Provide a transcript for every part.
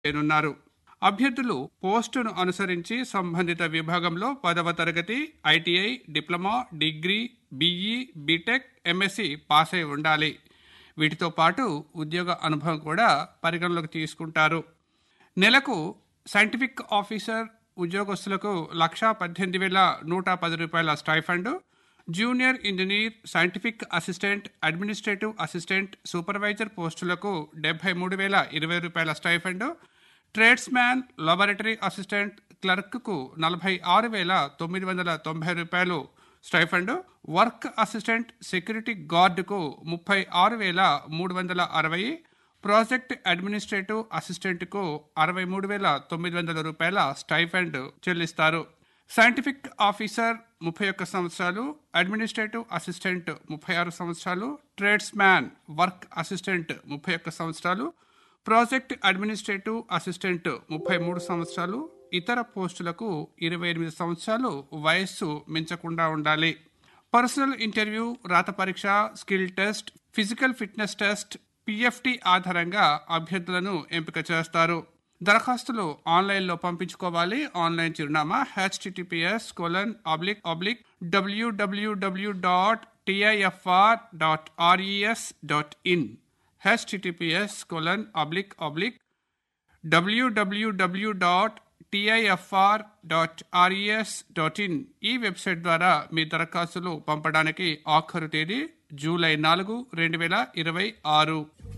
చేయనున్నారు అభ్యర్థులు పోస్టును అనుసరించి సంబంధిత విభాగంలో పదవ తరగతి ITI diploma degree BE BTech MSc pass అయి ఉండాలి వీటితో పాటు ఉద్యోగ అనుభవం కూడా పరిగణలోకి తీసుకుంటారు నెలకు సైంటిఫిక్ ఆఫీసర్ ఉద్యోగస్తులకు లక్షా పద్దెనిమిది వేల నూట పది రూపాయల stipend junior engineer scientific assistant administrative assistant supervisor పోస్టులకు డెబ్బై మూడు వేల ఇరవై రూపాయల stipend tradesman laboratory assistant క్లర్క్కు నలభై ఆరు వేల తొమ్మిది వందల తొంభై రూపాయలు స్టైఫండ్ వర్క్ అసిస్టెంట్ సెక్యూరిటీ గార్డుకు ముప్పై ఆరు వేల మూడు వందల అరవై ప్రాజెక్ట్ అడ్మినిస్ట్రేటివ్ అసిస్టెంట్కు అరవై మూడు వేల తొమ్మిది వందల రూపాయల స్టైఫండ్ చెల్లిస్తారు సైంటిఫిక్ ఆఫీసర్ ముప్పై ఒక్క సంవత్సరాలు అడ్మినిస్ట్రేటివ్ అసిస్టెంట్ ముప్పై ఆరు సంవత్సరాలు ట్రేడ్స్ మ్యాన్ వర్క్ అసిస్టెంట్ ముప్పై ఒక్క సంవత్సరాలు ప్రాజెక్ట్ అడ్మినిస్ట్రేటివ్ అసిస్టెంట్ ముప్పై మూడు సంవత్సరాలు ఇతర పోస్టులకు ఇరవై ఎనిమిది సంవత్సరాలు వయస్సు మించకుండా ఉండాలి పర్సనల్ ఇంటర్వ్యూ రాత పరీక్ష skill test physical fitness test PFT ఆధారంగా అభ్యర్థులను ఎంపిక చేస్తారు దరఖాస్తులు ఆన్లైన్లో పంపించుకోవాలి ఆన్లైన్ చిరునామా HTTPS colon oblique oblique WWW dot TIFR dot RES dot in HTTPS colon oblique oblique WWW dot TIFR dot RES dot in ఈ వెబ్సైట్ ద్వారా మీ దరఖాస్తులు పంపడానికి ఆఖరు తేదీ జూలై నాలుగు రెండు వేల ఇరవై ఆరు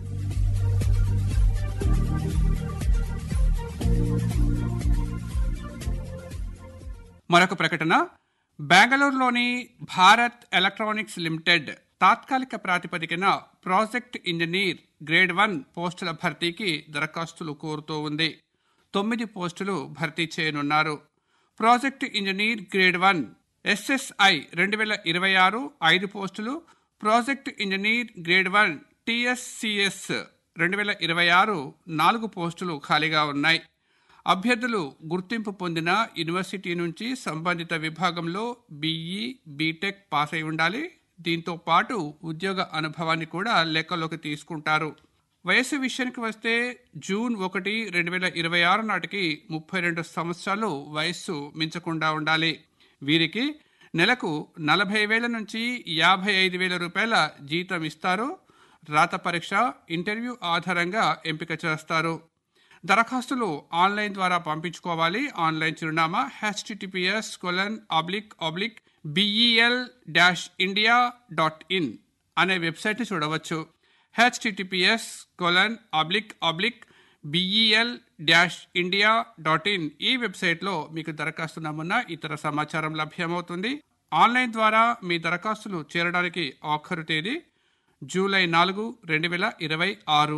మరొక ప్రకటన బెంగళూరులోని భారత్ ఎలక్ట్రానిక్స్ లిమిటెడ్ తాత్కాలిక ప్రాతిపదికన ప్రాజెక్ట్ ఇంజనీర్ గ్రేడ్ వన్ పోస్టుల భర్తీకి దరఖాస్తులు కోరుతూ ఉంది తొమ్మిది పోస్టులు భర్తీ చేయనున్నారు project engineer grade one SSI రెండు వేల ఇరవై ఆరు ఐదు పోస్టులు project engineer grade one TSCS రెండు వేల ఇరవై ఆరు నాలుగు పోస్టులు ఖాళీగా ఉన్నాయి అభ్యర్థులు గుర్తింపు పొందిన యూనివర్సిటీ నుంచి సంబంధిత విభాగంలో బీఈ బీటెక్ పాస్ అయి ఉండాలి దీంతో పాటు ఉద్యోగ అనుభవాన్ని కూడా లెక్కలోకి తీసుకుంటారు వయసు విషయానికి వస్తే జూన్ ఒకటి రెండు వేల ఇరవై ఆరు నాటికి ముప్పై రెండు సంవత్సరాలు వయస్సు మించకుండా ఉండాలి వీరికి నెలకు నలభై వేల నుంచి యాభై ఐదు వేల రూపాయల జీతం ఇస్తారు రాత పరీక్ష ఇంటర్వ్యూ ఆధారంగా ఎంపిక చేస్తారు దరఖాస్తులు ఆన్లైన్ ద్వారా పంపించుకోవాలి ఆన్లైన్ చిరునామా HTTPS colon oblique oblique BEL dash India dot in అనే వెబ్సైట్ని చూడవచ్చు HTTPS colon oblique oblique BEL dash India dot in ఈ వెబ్సైట్లో మీకు దరఖాస్తు నమూనా ఇతర సమాచారం లభ్యమవుతుంది ఆన్లైన్ ద్వారా మీ దరఖాస్తులు చేరడానికి ఆఖరు తేదీ జూలై నాలుగు రెండు వేల ఇరవై ఆరు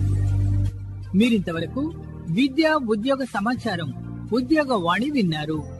మీరింతవరకు విద్యా ఉద్యోగ సమాచారం ఉద్యోగ వాణి విన్నారు